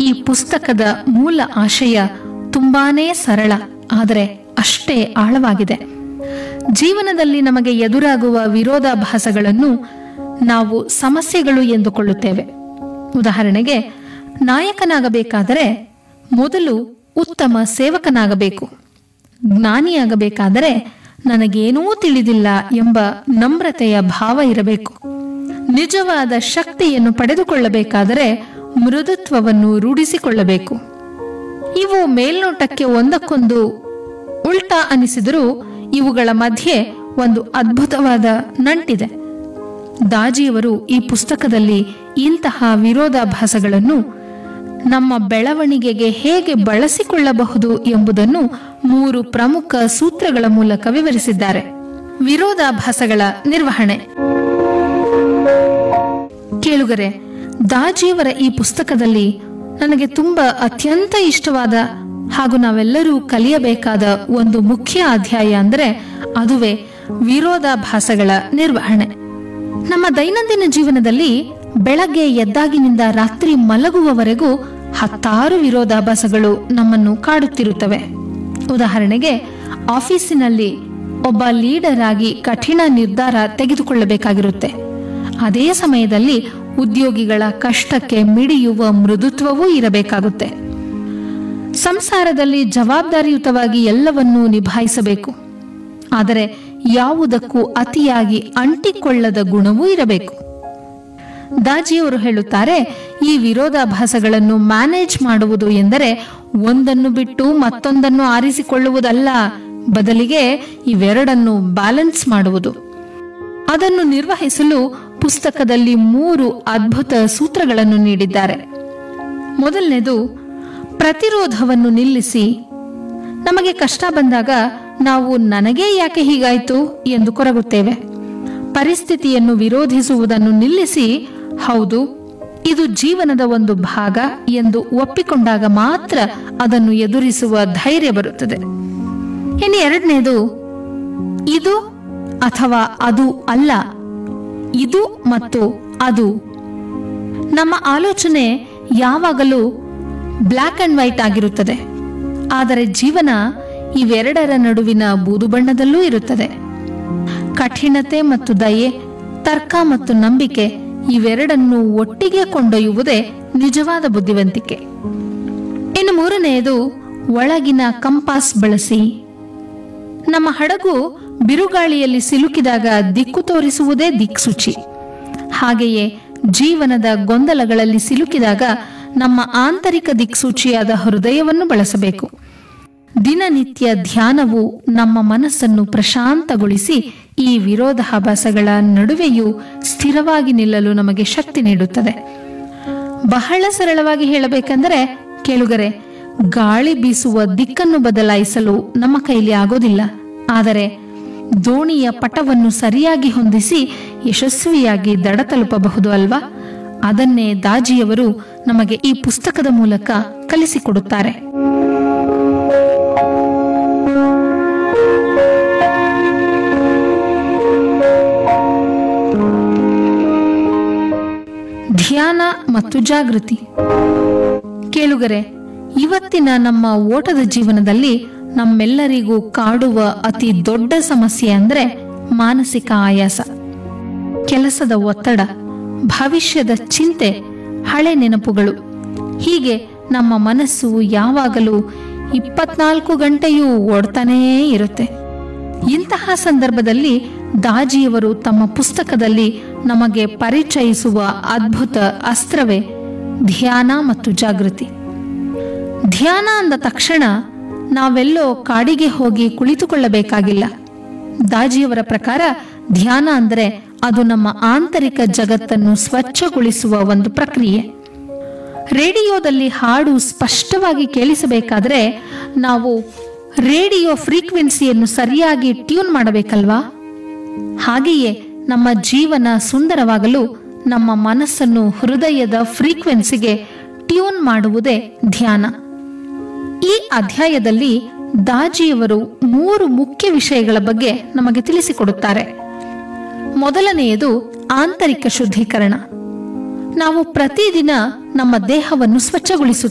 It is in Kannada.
ಈ ಪುಸ್ತಕದ ಮೂಲ ಆಶಯ ತುಂಬಾನೇ ಸರಳ ಆದರೆ ಅಷ್ಟೇ ಆಳವಾಗಿದೆ ಜೀವನದಲ್ಲಿ ನಮಗೆ ಎದುರಾಗುವ ವಿರೋಧಾಭಾಸಗಳನ್ನು ನಾವು ಸಮಸ್ಯೆಗಳು ಎಂದುಕೊಳ್ಳುತ್ತೇವೆ ಉದಾಹರಣೆಗೆ ನಾಯಕನಾಗಬೇಕಾದರೆ ಮೊದಲು ಉತ್ತಮ ಸೇವಕನಾಗಬೇಕು ಜ್ಞಾನಿಯಾಗಬೇಕಾದರೆ ನನಗೇನೂ ತಿಳಿದಿಲ್ಲ ಎಂಬ ನಮ್ರತೆಯ ಭಾವ ಇರಬೇಕು ನಿಜವಾದ ಶಕ್ತಿಯನ್ನು ಪಡೆದುಕೊಳ್ಳಬೇಕಾದರೆ ಮೃದುತ್ವವನ್ನು ರೂಢಿಸಿಕೊಳ್ಳಬೇಕು ಇವು ಮೇಲ್ನೋಟಕ್ಕೆ ಒಂದಕ್ಕೊಂದು ಉಲ್ಟಾ ಅನಿಸಿದರೂ ಇವುಗಳ ಮಧ್ಯೆ ಒಂದು ಅದ್ಭುತವಾದ ನಂಟಿದೆ ದಾಜಿಯವರು ಈ ಪುಸ್ತಕದಲ್ಲಿ ಇಂತಹ ವಿರೋಧಾಭಾಸಗಳನ್ನು ನಮ್ಮ ಬೆಳವಣಿಗೆಗೆ ಹೇಗೆ ಬಳಸಿಕೊಳ್ಳಬಹುದು ಎಂಬುದನ್ನು ಮೂರು ಪ್ರಮುಖ ಸೂತ್ರಗಳ ಮೂಲಕ ವಿವರಿಸಿದ್ದಾರೆ ವಿರೋಧಾಭಾಸಗಳ ನಿರ್ವಹಣೆ ಕೇಳುಗರೆ ದಾಜಿಯವರ ಈ ಪುಸ್ತಕದಲ್ಲಿ ನನಗೆ ತುಂಬಾ ಅತ್ಯಂತ ಇಷ್ಟವಾದ ಹಾಗೂ ನಾವೆಲ್ಲರೂ ಕಲಿಯಬೇಕಾದ ಒಂದು ಮುಖ್ಯ ಅಧ್ಯಾಯ ಅಂದರೆ ಅದುವೇ ವಿರೋಧಾಭಾಸಗಳ ನಿರ್ವಹಣೆ ನಮ್ಮ ದೈನಂದಿನ ಜೀವನದಲ್ಲಿ ಬೆಳಗ್ಗೆ ಎದ್ದಾಗಿನಿಂದ ರಾತ್ರಿ ಮಲಗುವವರೆಗೂ ಹತ್ತಾರು ವಿರೋಧಾಭಾಸಗಳು ನಮ್ಮನ್ನು ಕಾಡುತ್ತಿರುತ್ತವೆ ಉದಾಹರಣೆಗೆ ಆಫೀಸಿನಲ್ಲಿ ಒಬ್ಬ ಲೀಡರ್ ಆಗಿ ಕಠಿಣ ನಿರ್ಧಾರ ತೆಗೆದುಕೊಳ್ಳಬೇಕಾಗಿರುತ್ತೆ ಅದೇ ಸಮಯದಲ್ಲಿ ಉದ್ಯೋಗಿಗಳ ಕಷ್ಟಕ್ಕೆ ಮಿಡಿಯುವ ಮೃದುತ್ವವೂ ಇರಬೇಕಾಗುತ್ತೆ ಸಂಸಾರದಲ್ಲಿ ಜವಾಬ್ದಾರಿಯುತವಾಗಿ ಎಲ್ಲವನ್ನೂ ನಿಭಾಯಿಸಬೇಕು ಆದರೆ ಯಾವುದಕ್ಕೂ ಅತಿಯಾಗಿ ಅಂಟಿಕೊಳ್ಳದ ಗುಣವೂ ಇರಬೇಕು ದಾಜಿಯವರು ಹೇಳುತ್ತಾರೆ ಈ ವಿರೋಧಾಭಾಸಗಳನ್ನು ಮ್ಯಾನೇಜ್ ಮಾಡುವುದು ಎಂದರೆ ಒಂದನ್ನು ಬಿಟ್ಟು ಮತ್ತೊಂದನ್ನು ಆರಿಸಿಕೊಳ್ಳುವುದಲ್ಲ ಬದಲಿಗೆ ಇವೆರಡನ್ನು ಬ್ಯಾಲೆನ್ಸ್ ಮಾಡುವುದು ಅದನ್ನು ನಿರ್ವಹಿಸಲು ಪುಸ್ತಕದಲ್ಲಿ ಮೂರು ಅದ್ಭುತ ಸೂತ್ರಗಳನ್ನು ನೀಡಿದ್ದಾರೆ ಮೊದಲನೇದು ಪ್ರತಿರೋಧವನ್ನು ನಿಲ್ಲಿಸಿ ನಮಗೆ ಕಷ್ಟ ಬಂದಾಗ ನಾವು ನನಗೇ ಯಾಕೆ ಹೀಗಾಯ್ತು ಎಂದು ಕೊರಗುತ್ತೇವೆ ಪರಿಸ್ಥಿತಿಯನ್ನು ವಿರೋಧಿಸುವುದನ್ನು ನಿಲ್ಲಿಸಿ ಹೌದು ಇದು ಜೀವನದ ಒಂದು ಭಾಗ ಎಂದು ಒಪ್ಪಿಕೊಂಡಾಗ ಮಾತ್ರ ಅದನ್ನು ಎದುರಿಸುವ ಧೈರ್ಯ ಬರುತ್ತದೆ ಇನ್ನು ಎರಡನೇದು ಇದು ಅಥವಾ ಅದು ಅಲ್ಲ ಇದು ಮತ್ತು ಅದು ನಮ್ಮ ಆಲೋಚನೆ ಯಾವಾಗಲೂ ಬ್ಲ್ಯಾಕ್ ಅಂಡ್ ವೈಟ್ ಆಗಿರುತ್ತದೆ ಆದರೆ ಜೀವನ ಇವೆರಡರ ನಡುವಿನ ಬೂದು ಬಣ್ಣದಲ್ಲೂ ಇರುತ್ತದೆ ಕಠಿಣತೆ ಮತ್ತು ದಯೆ ತರ್ಕ ಮತ್ತು ನಂಬಿಕೆ ಇವೆರಡನ್ನು ಒಟ್ಟಿಗೆ ಕೊಂಡೊಯ್ಯುವುದೇ ನಿಜವಾದ ಬುದ್ಧಿವಂತಿಕೆ ಇನ್ನು ಮೂರನೆಯದು ಒಳಗಿನ ಕಂಪಾಸ್ ಬಳಸಿ ನಮ್ಮ ಹಡಗು ಬಿರುಗಾಳಿಯಲ್ಲಿ ಸಿಲುಕಿದಾಗ ದಿಕ್ಕು ತೋರಿಸುವುದೇ ದಿಕ್ಸೂಚಿ ಹಾಗೆಯೇ ಜೀವನದ ಗೊಂದಲಗಳಲ್ಲಿ ಸಿಲುಕಿದಾಗ ನಮ್ಮ ಆಂತರಿಕ ದಿಕ್ಸೂಚಿಯಾದ ಹೃದಯವನ್ನು ಬಳಸಬೇಕು ದಿನನಿತ್ಯ ಧ್ಯಾನವು ನಮ್ಮ ಮನಸ್ಸನ್ನು ಪ್ರಶಾಂತಗೊಳಿಸಿ ಈ ವಿರೋಧಾಭಾಸಗಳ ನಡುವೆಯೂ ಸ್ಥಿರವಾಗಿ ನಿಲ್ಲಲು ನಮಗೆ ಶಕ್ತಿ ನೀಡುತ್ತದೆ ಬಹಳ ಸರಳವಾಗಿ ಹೇಳಬೇಕೆಂದರೆ ಕೇಳುಗರೆ ಗಾಳಿ ಬೀಸುವ ದಿಕ್ಕನ್ನು ಬದಲಾಯಿಸಲು ನಮ್ಮ ಕೈಲಿ ಆಗೋದಿಲ್ಲ ಆದರೆ ದೋಣಿಯ ಪಟವನ್ನು ಸರಿಯಾಗಿ ಹೊಂದಿಸಿ ಯಶಸ್ವಿಯಾಗಿ ದಡ ತಲುಪಬಹುದು ಅಲ್ವಾ ಅದನ್ನೇ ದಾಜಿಯವರು ನಮಗೆ ಈ ಪುಸ್ತಕದ ಮೂಲಕ ಕಲಿಸಿಕೊಡುತ್ತಾರೆ ಧ್ಯಾನ ಮತ್ತು ಜಾಗೃತಿ ಕೇಳುಗರೆ ಇವತ್ತಿನ ನಮ್ಮ ಓಟದ ಜೀವನದಲ್ಲಿ ನಮ್ಮೆಲ್ಲರಿಗೂ ಕಾಡುವ ಅತಿ ದೊಡ್ಡ ಸಮಸ್ಯೆ ಅಂದ್ರೆ ಮಾನಸಿಕ ಆಯಾಸ ಕೆಲಸದ ಒತ್ತಡ ಭವಿಷ್ಯದ ಚಿಂತೆ ಹಳೆ ನೆನಪುಗಳು ಹೀಗೆ ನಮ್ಮ ಮನಸ್ಸು ಯಾವಾಗಲೂ ಇಪ್ಪತ್ನಾಲ್ಕು ಗಂಟೆಯೂ ಓಡ್ತಾನೇ ಇರುತ್ತೆ ಇಂತಹ ಸಂದರ್ಭದಲ್ಲಿ ದಾಜಿಯವರು ತಮ್ಮ ಪುಸ್ತಕದಲ್ಲಿ ನಮಗೆ ಪರಿಚಯಿಸುವ ಅದ್ಭುತ ಅಸ್ತ್ರವೇ ಧ್ಯಾನ ಮತ್ತು ಜಾಗೃತಿ ಧ್ಯಾನ ಅಂದ ತಕ್ಷಣ ನಾವೆಲ್ಲೋ ಕಾಡಿಗೆ ಹೋಗಿ ಕುಳಿತುಕೊಳ್ಳಬೇಕಾಗಿಲ್ಲ ದಾಜಿಯವರ ಪ್ರಕಾರ ಧ್ಯಾನ ಅಂದರೆ ಅದು ನಮ್ಮ ಆಂತರಿಕ ಜಗತ್ತನ್ನು ಸ್ವಚ್ಛಗೊಳಿಸುವ ಒಂದು ಪ್ರಕ್ರಿಯೆ ರೇಡಿಯೋದಲ್ಲಿ ಹಾಡು ಸ್ಪಷ್ಟವಾಗಿ ಕೇಳಿಸಬೇಕಾದ್ರೆ ನಾವು ರೇಡಿಯೋ ಫ್ರೀಕ್ವೆನ್ಸಿಯನ್ನು ಸರಿಯಾಗಿ ಟ್ಯೂನ್ ಮಾಡಬೇಕಲ್ವಾ ಹಾಗೆಯೇ ನಮ್ಮ ಜೀವನ ಸುಂದರವಾಗಲು ನಮ್ಮ ಮನಸ್ಸನ್ನು ಹೃದಯದ ಫ್ರೀಕ್ವೆನ್ಸಿಗೆ ಟ್ಯೂನ್ ಮಾಡುವುದೇ ಧ್ಯಾನ ಈ ಅಧ್ಯಾಯದಲ್ಲಿ ದಾಜಿಯವರು ಮೂರು ಮುಖ್ಯ ವಿಷಯಗಳ ಬಗ್ಗೆ ನಮಗೆ ತಿಳಿಸಿಕೊಡುತ್ತಾರೆ ಮೊದಲನೆಯದು ಆಂತರಿಕ ಶುದ್ಧೀಕರಣ ನಾವು ಪ್ರತಿದಿನ ನಮ್ಮ ದೇಹವನ್ನು ಸ್ವಚ್ಛಗೊಳಿಸುತ್ತೇವೆ